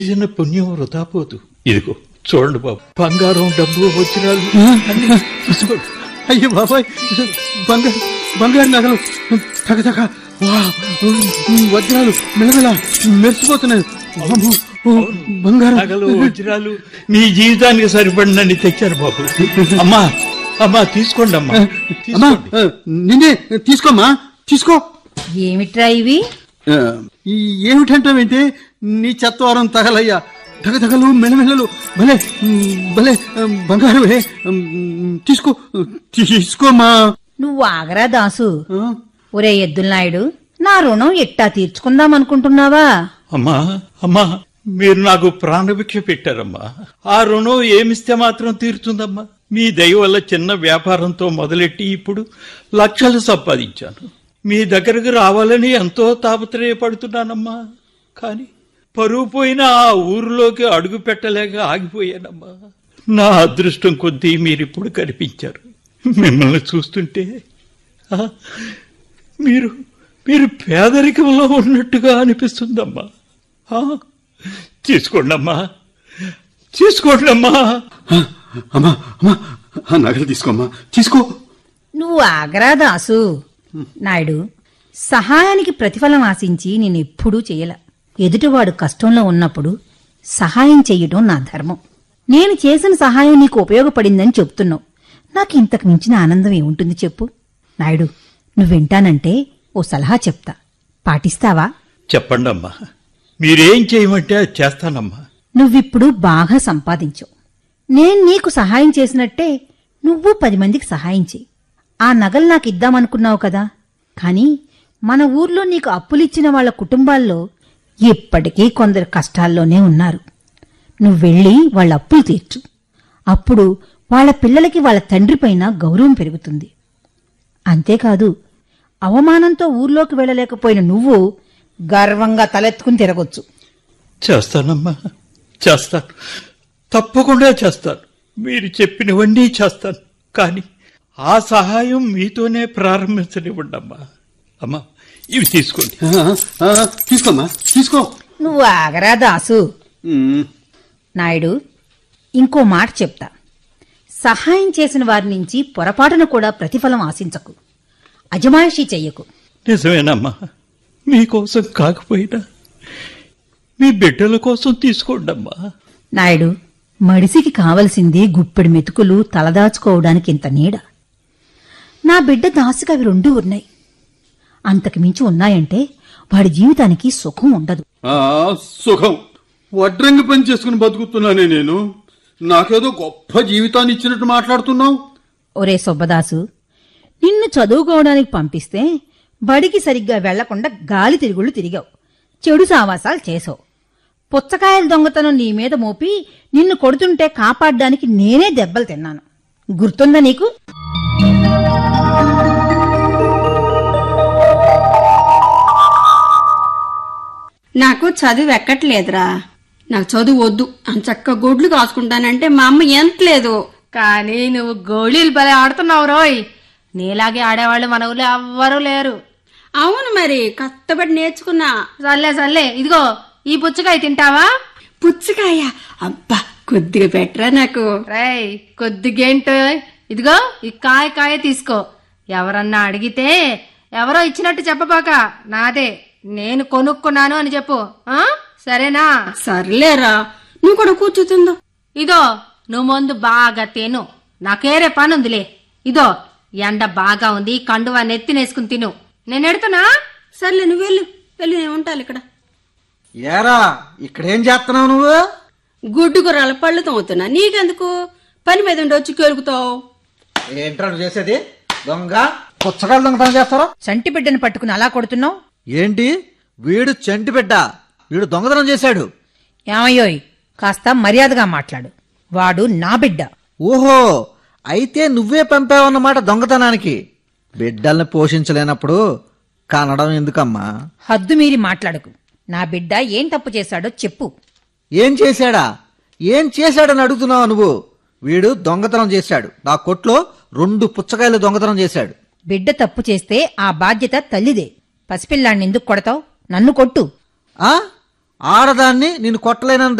చేసిన పుణ్యం వృధా పోదు ఇదిగో చూడండి బాబు బంగారం డబ్బు వజ్రాలు అన్నీ తీసుకోండి అయ్యో బాబాయ్ బంగారు బంగారు నగలు తగ తగ వా, వజ్రాలు మెలమెల మెరిసిపోతున్నాయి వామ్మో, ఓ, బంగారం నగలు వజ్రాలు మీ జీవితానికి సరిపడినని తెచ్చారు బాబు అమ్మా అమ్మా తీసుకోండి అమ్మా అమ్మా తీసుకోండి నిన్నే తీసుకోమ్మా తీసుకో ఏమిట్రా ఇవి ఆ, ఈ ఏమిటంటావేంటి నీ చెత్తవారం తగలయ్యా తగతగలు మెలమెలలు భలే ఉమ్, భలే ఉమ్, బంగారమే ఉమ్, తీసుకో తీసుకోమ్మా నువ్వు ఆగరా దాసు ఆ, ఒరే ఎద్దులనాయుడు నా రుణం ఎట్టా తీర్చుకుందాం అనుకుంటున్నావా అమ్మా అమ్మా మీరు నాకు ప్రాణభిక్ష పెట్టారమ్మా ఆ రుణం ఏమిస్తే మాత్రం తీరుతుందమ్మా మీ దయ వల్ల చిన్న వ్యాపారంతో మొదలెట్టి ఇప్పుడు లక్షలు సంపాదించాను మీ దగ్గరకు రావాలని ఎంతో తాపత్రయపడుతున్నానమ్మా కాని పరువు పోయిన ఆ ఊరిలోకి అడుగు పెట్టలేక ఆగిపోయానమ్మా నా అదృష్టం కొద్దీ మీరిప్పుడు కనిపించారు మిమ్మల్ని చూస్తుంటే ఆ, మీరు మీరు పేదరికంలో ఉన్నట్టుగా అనిపిస్తుందమ్మా ఆ, తీసుకోండమ్మా తీసుకోండమ్మా ఆ, అమ్మా అమ్మా ఆ నగలు తీసుకోమ్మా తీసుకో నువ్వు ఆగరా దాసు నాయుడు సహాయానికి ప్రతిఫలం ఆశించి నేనెప్పుడూ చేయల ఎదుటివాడు కష్టంలో ఉన్నప్పుడు సహాయం చెయ్యడం నా ధర్మం నేను చేసిన సహాయం నీకు ఉపయోగపడిందని చెప్తున్నావు నాకు ఇంతకు మించిన ఆనందం ఏముంటుంది చెప్పు నాయుడు నువ్వు వింటానంటే ఓ సలహా చెప్తా పాటిస్తావా చెప్పండమ్మా మీరేం చేయమంటే అది చేస్తానమ్మా నువ్విప్పుడు బాగా సంపాదించావు నేను నీకు సహాయం చేసినట్టే నువ్వు పది మందికి సహాయం చేయి ఆ నగలు నాకు ఇద్దామనుకున్నావు కదా కాని మన ఊర్లో నీకు అప్పులిచ్చిన వాళ్ళ కుటుంబాల్లో ఇప్పటికీ కొందరు కష్టాల్లోనే ఉన్నారు నువ్వు వెళ్ళి వాళ్ళ అప్పులు తీర్చు అప్పుడు వాళ్ళ పిల్లలకి వాళ్ళ తండ్రిపైన గౌరవం పెరుగుతుంది అంతేకాదు అవమానంతో ఊర్లోకి వెళ్ళలేకపోయిన నువ్వు గర్వంగా తలెత్తుకుని తిరగొచ్చు చేస్తానమ్మా చేస్తాను తప్పకుండా చేస్తాను మీరు చెప్పినవన్నీ చేస్తాను కానీ ఆ సహాయం మీతోనే ప్రారంభించనివ్వండి అమ్మా అమ్మా ఇవి తీసుకోండి ఆ, ఆ, తీసుకోమ్మా తీసుకో నువ్వు ఆగరా దాసు ఉమ్, నాయుడు ఇంకో మాట చెప్తా సహాయం చేసిన వారి నుంచి పొరపాటున కూడా ప్రతిఫలం ఆశించకు అజమాయిషీ చెయ్యకు నిజమేనమ్మా మీకోసం కాకపోయినా మీ బిడ్డల కోసం తీసుకోండమ్మా నాయుడు మడిసికి కావలసింది గుప్పెడు మెతుకులు తలదాచుకోవడానికి ఇంత నీడ నా బిడ్డ దాసుకి అవి రెండూ ఉన్నాయి అంతకు మించి ఉన్నాయంటే వాడి జీవితానికి సుఖం ఉండదు ఆ, సుఖం వడ్రంగి పని చేసుకుని బతుకుతున్నానే నేను నాకేదో గొప్ప జీవితాన్ని ఇచ్చినట్టు మాట్లాడుతున్నావు ఒరే సుబ్బదాసు నిన్ను చదువుకోవడానికి పంపిస్తే బడికి సరిగ్గా వెళ్లకుండా గాలి తిరుగుళ్ళు తిరిగావు చెడు సావాసాలు చేసావు పుచ్చకాయల దొంగతనం నీ మీద మోపి నిన్ను కొడుతుంటే కాపాడ్డానికి నేనే దెబ్బలు తిన్నాను గుర్తుందా నీకు నాకు చదువు ఎక్కట్లేదురా నాకు చదువు వద్దు చక్క గొడ్లు కాసుకుంటానంటే మా అమ్మ ఎంతలేదు కానీ నువ్వు గోళీలు భలే ఆడుతున్నావు రోయ్ నీలాగే ఆడేవాళ్ళు మన ఊళ్ళో ఎవ్వరూ లేరు అవును మరి కష్టపడి నేర్చుకున్నా సర్లే సర్లే ఇదిగో ఈ పుచ్చకాయ తింటావా పుచ్చకాయ అబ్బా కొద్దిగా పెట్టరా నాకు రేయ్ కొద్దిగేంటో ఇదిగో ఈ కాయ కాయ తీసుకో ఎవరన్నా అడిగితే ఎవరో ఇచ్చినట్టు చెప్పబాక నాదే నేను కొనుక్కున్నాను అని చెప్పు ఆ సరేనా సర్లేరా నువ్వు కూడా కూర్చుతుందో ఇదో నువ్వు ముందు బాగా తిను నాకేరే పని ఉందిలే ఇదో ఎండ బాగా ఉంది కండువా నెత్తినేసుకుని తిను నేను ఎడుతున్నా సర్లే నువ్వు వెళ్ళు వెళ్ళి నేను ఉంటాను ఇక్కడ ఏరా ఇక్కడేం చేస్తున్నావు నువ్వు గుడ్డు కూరల పళ్ళు తోముతున్నా నీకెందుకు పని మీద ఉండి వచ్చి కేలుకుతావు ఏంట్రా నువ్వు చేసేది దొంగ పుచ్చకాయలు దొంగతనం చేస్తారా చంటి బిడ్డను పట్టుకుని అలా కొడుతున్నావు ఏంటి వీడు చంటి బిడ్డ వీడు దొంగతనం చేశాడు ఏమయ్యోయ్ కాస్త మర్యాదగా మాట్లాడు వాడు నా బిడ్డ ఓహో అయితే నువ్వే పంపావన్నమాట దొంగతనానికి బిడ్డల్ని పోషించలేనప్పుడు కనడం ఎందుకమ్మా హద్దు మీరి మాట్లాడకు నా బిడ్డ ఏం తప్పు చేశాడో చెప్పు ఏం చేశాడా ఏం చేశాడని అడుగుతున్నావు నువ్వు వీడు దొంగతనం చేశాడు నా కొట్లో రెండు పుచ్చకాయలు దొంగతనం చేశాడు బిడ్డ తప్పు చేస్తే ఆ బాధ్యత తల్లిదే పసిపిల్లాన్ని ఎందుకు కొడతావు నన్ను కొట్టు ఆ ఆడదాన్ని నేను కొట్టలేనని